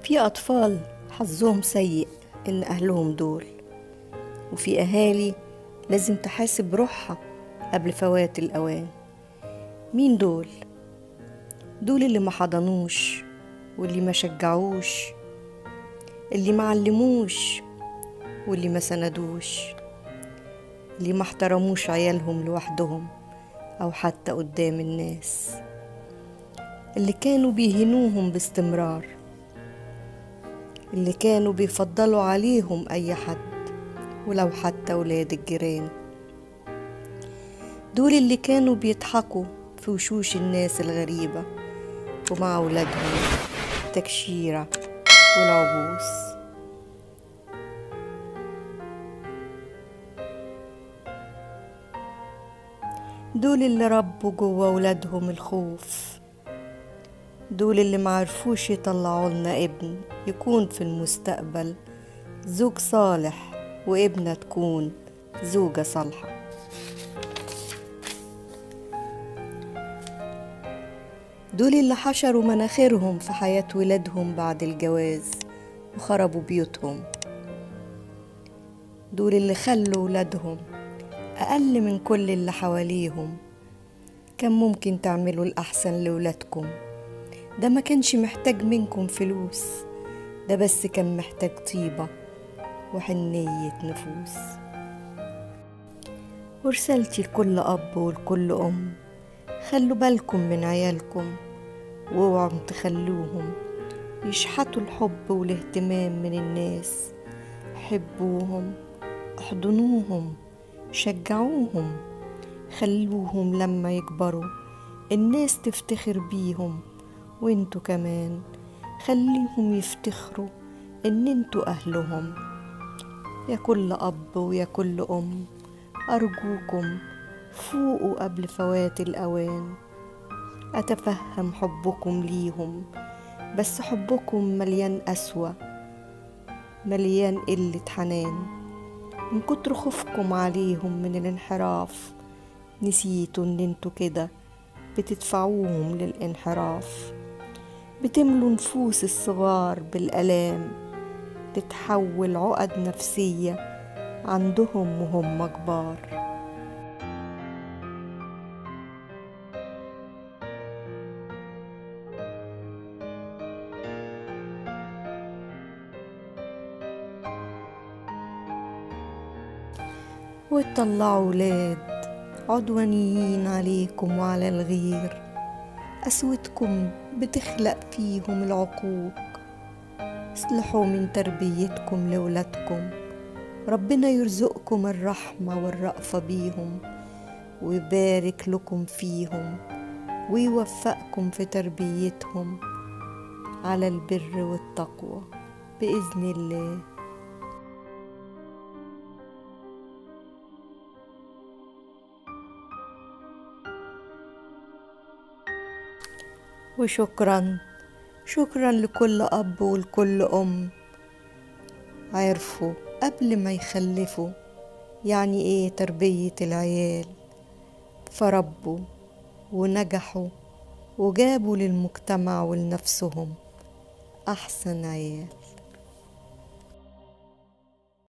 في أطفال حظهم سيء إن أهلهم دول وفي أهالي لازم تحاسب روحها قبل فوات الأوان مين دول؟ دول اللي ما حضنوش واللي ما شجعوش اللي ما علموش واللي ما سندوش اللي ما احترموش عيالهم لوحدهم أو حتى قدام الناس اللي كانوا بيهنوهم باستمرار اللي كانوا بيفضلوا عليهم أي حد ولو حتى ولاد الجيران دول اللي كانوا بيضحكوا في وشوش الناس الغريبة ومع أولادهم التكشيرة والعبوس دول اللي ربوا جوا ولادهم الخوف دول اللي معرفوش يطلعوا لنا ابن يكون في المستقبل زوج صالح وابنة تكون زوجة صالحة دول اللي حشروا مناخيرهم في حياة ولادهم بعد الجواز وخربوا بيوتهم دول اللي خلوا ولادهم أقل من كل اللي حواليهم كان ممكن تعملوا الأحسن لولادكم ده ما كانش محتاج منكم فلوس ده بس كان محتاج طيبة وحنية نفوس ورسالتي لكل أب ولكل أم خلوا بالكم من عيالكم واوعوا تخلوهم يشحتوا الحب والاهتمام من الناس حبوهم احضنوهم شجعوهم خلوهم لما يكبروا الناس تفتخر بيهم وانتوا كمان خليهم يفتخروا ان انتوا اهلهم يا كل اب ويا كل ام ارجوكم فوقوا قبل فوات الاوان اتفهم حبكم ليهم بس حبكم مليان قسوه مليان قله حنان من كتر خوفكم عليهم من الانحراف نسيتوا ان انتوا كده بتدفعوهم للانحراف بتملوا نفوس الصغار بالالام تتحول عقد نفسيه عندهم وهم كبار وتطلعوا ولاد عدوانيين عليكم وعلى الغير قسوتكم بتخلق فيهم العقوق اصلحوا من تربيتكم لولادكم ربنا يرزقكم الرحمة والرأفة بيهم ويبارك لكم فيهم ويوفقكم في تربيتهم على البر والتقوى بإذن الله وشكرا شكرا لكل أب ولكل أم عرفوا قبل ما يخلفوا يعني إيه تربية العيال فربوا ونجحوا وجابوا للمجتمع ولنفسهم أحسن عيال